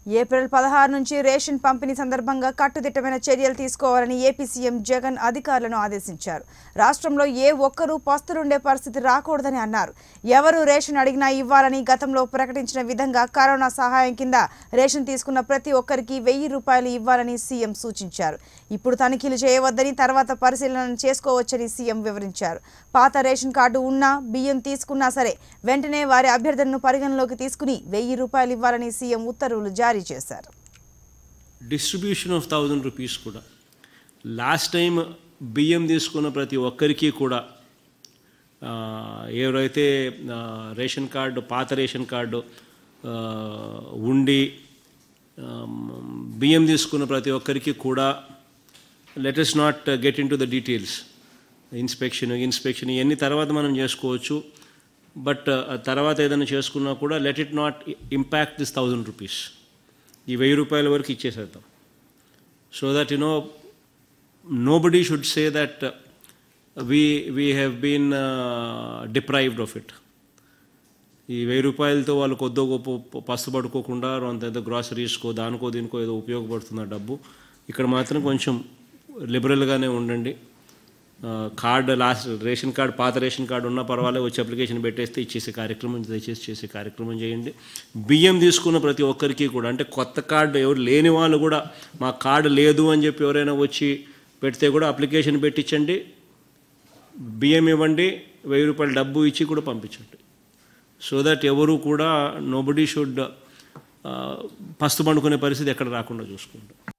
April పదహారు నుంచి ration పంపిణీ సందర్భంగా కట్టుదిట్టమైన చర్యలు తీసుకోవాలని ఏపీ సీఎం జగన్ అధికారులను ఆదేశించారు రాష్ట్రంలో ఏ ఒక్కరూ పస్తులుండే పరిస్థితి రాకూడదని అన్నారు ఎవరు రేషన్ అడిగినా ఇవ్వాలని గతంలో ప్రకటించిన విధంగా కరోనా సహాయం కింద రేషన్ తీసుకున్న ప్రతి ఒక్కరికి వెయ్యి రూపాయలు ఇవ్వాలని సీఎం సూచించారు ఇప్పుడు తనిఖీలు చేయవద్దని తర్వాత పరిశీలన చేసుకోవచ్చని సీఎం వివరించారు పాత రేషన్ కార్డు ఉన్నా బియ్యం తీసుకున్నా సరే వెంటనే వారి అభ్యర్థనను పరిగణలోకి తీసుకుని వెయ్యి రూపాయలు ఇవ్వాలని సీఎం ఉత్తర్వులు జారీ చేశారు డిస్ట్రిబ్యూషన్ ఆఫ్ థౌజండ్ రూపీస్ కూడా లాస్ట్ టైం బియ్యం తీసుకున్న ప్రతి ఒక్కరికి కూడా ఆ, ఎవరైతే ఆ, రేషన్ కార్డు పాత రేషన్ కార్డు ఆ, ఉండి ఆ, బియ్యం తీసుకున్న ప్రతి ఒక్కరికి కూడా let is not get into the details inspection inspection ఇవన్నీ తర్వాత మనం చేసుకోవచ్చు బట్ తర్వాత ఏదైనా చేసుకున్నా కూడా let it not impact this thousand rupees ఈ వెయ్యి రూపాయల వరకు ఇచ్చేసేద్దాం so that you know nobody should say that we we have been deprived of it ఈ వెయ్యి రూపాయలతో వాళ్ళు కొద్దో గొప్ప పస్తు పడుకోకుండా అంత ఏదో గ్రాసరీస్కో దానికో దీనికో ఏదో ఉపయోగపడుతుంది ఆ డబ్బు ఇక్కడ మాత్రం కొంచెం లిబరల్గానే ఉండండి ఆ, కార్డ్ లాస్ట్ రేషన్ కార్డ్ పాత రేషన్ కార్డు ఉన్నా పర్వాలేదు వచ్చి అప్లికేషన్ పెట్టేస్తే ఇచ్చేసే కార్యక్రమం దయచేసి చేసే కార్యక్రమం చేయండి బియ్యం తీసుకున్న ప్రతి ఒక్కరికి కూడా అంటే కొత్త కార్డు ఎవరు లేని వాళ్ళు కూడా మా కార్డు లేదు అని చెప్పి ఎవరైనా వచ్చి పెడితే కూడా అప్లికేషన్ పెట్టించండి బియ్యం ఇవ్వండి వెయ్యి రూపాయలు డబ్బు ఇచ్చి కూడా పంపించండి సో దట్ ఎవరు కూడా నోబడీ షుడ్ పస్తు పండుకునే పరిస్థితి ఎక్కడ రాకుండా చూసుకుంటాం